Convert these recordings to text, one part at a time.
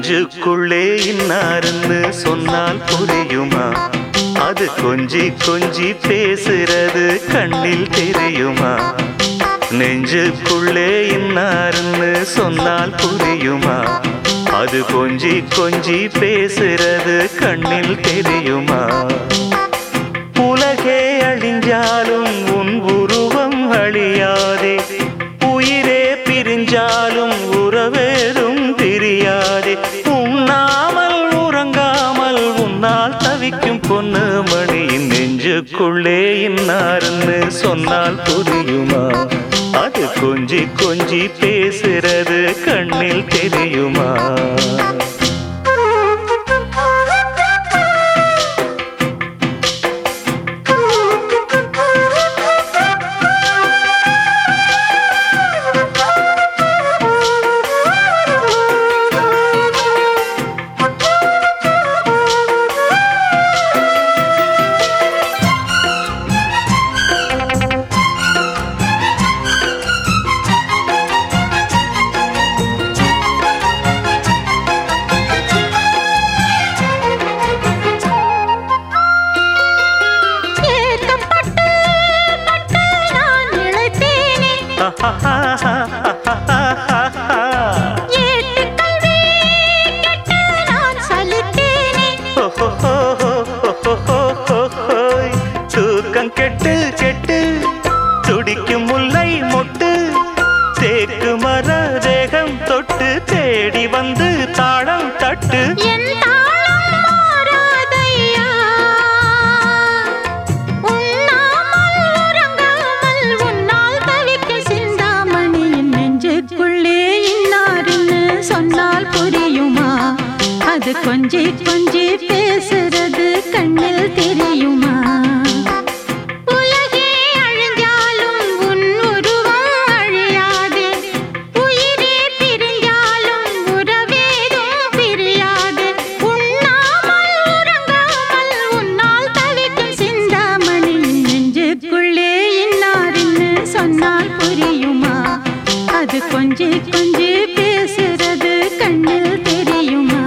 நெஞ்சுக்குள்ளே இன்னாருன்னு சொன்னால் புரியுமா அது கொஞ்சி கொஞ்சி பேசுறது கண்ணில் தெரியுமா நெஞ்சுக்குள்ளே இன்னாருன்னு சொன்னால் புரியுமா அது கொஞ்சி கொஞ்சி பேசுறது கண்ணில் தெரியுமா உலகே அழிஞ்சாலும் உன் உருவம் அழியாதே உயிரே பிரிஞ்சாலும் உறவேதும் தெரியாதே உண்ணாமல் உறங்காமல் உன்னால் தவிக்கும் பொண்ணு மணியின் நெஞ்சுக்குள்ளே இன்னாருன்னு சொன்னால் புரியுமா அது கொஞ்சி கொஞ்சி பேசுறது கண்ணில் தெரியுமா ஏக்கப்பட்டு பட்டு நான் இழைத்தேனே ஏட்டு கல்வி கட்டு நான் சலித்தேனே தூக்கம் கெட்டு கெட்டு துடிக்கும் முல்லை மொட்டு தேக்கு மர தேகம் தொட்டு தேடி வந்து தாளம் தட்டு என் தாளம் மாறாதையா உண்ணாமல் உறங்காமல் உன்னால் தவிக்க சிந்தாமணியின் நெஞ்சுக்குள்ளே இன்னாருன்னு சொன்னால் புரியுமா அது கொஞ்சி கொஞ்சி பேசுறது கண்ணில் தெரியுமா உலகே அழிஞ்சாலும் உன் உருவம் அழியாதே உயிரே பிரிஞ்சாலும் உறவேதும் பிரியாதே உண்ணாமல் உறங்காமல் உன்னால் தவிக்கும் சிந்தாமணி நெஞ்சுக்குள்ளே இன்னாருன்னு சொன்னால் புரியுமா அது கொஞ்சி கொஞ்சி பேசுறது கண்ணில் தெரியுமா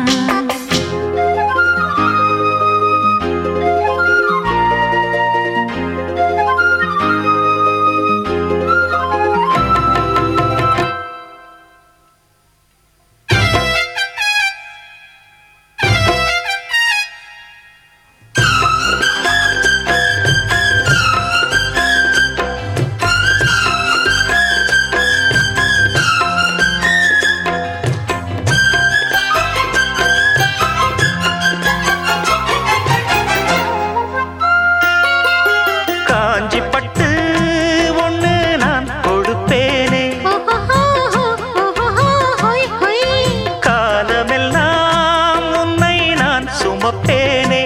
காஞ்சி பட்டு ஒண்ணு நான் கொடுப்பேனே காலமெல்லாம் உன்னை நான் சுமப்பேனே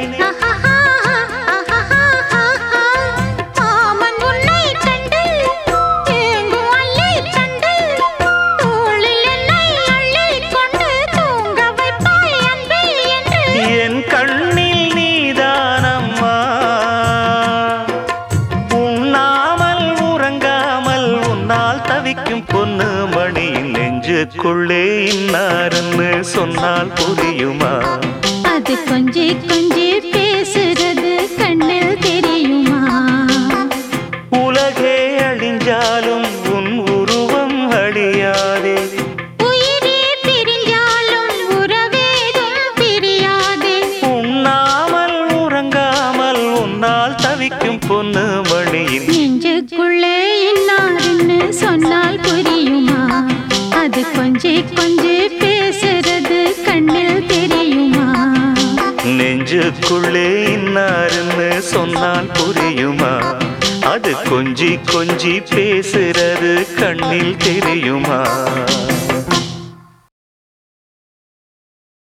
மாமன் உன்னை கண்டு ஏங்கும் அள்ளித் தண்டு தோளில் என்னை அள்ளிக் கொண்டு தூங்க வைப்பாய் அன்பே என்று என் கண்ணில் நீதானம்மா உண்ணாமல் உறங்காமல் உன்னால் தவிக்கும் பொண்ணு மணி நெஞ்சுக்குள்ளே இன்னாருன்னு சொன்னால் புரியுமா அது கொஞ்சி கொஞ்சி பேசுறது கண்ணில் தெரியுமா உலகே அழிஞ்சாலும் உன் உருவம் அழியாதே உயிரே பிரிஞ்சாலும் உறவேதும் பிரியாதே உண்ணாமல் உறங்காமல் உன்னால் தவிக்கும் பொண்ணு மணியின் நெஞ்சுக்குள்ளே இன்னாருன்னு சொன்னால் புரியுமா அது கொஞ்சி கொஞ்சி பேசுறது கண்ணில் தெரியுமா நெஞ்சுக்குள்ளே இன்னாருன்னு சொன்னால் புரியுமா அது கொஞ்சி கொஞ்சி பேசுறது கண்ணில் தெரியுமா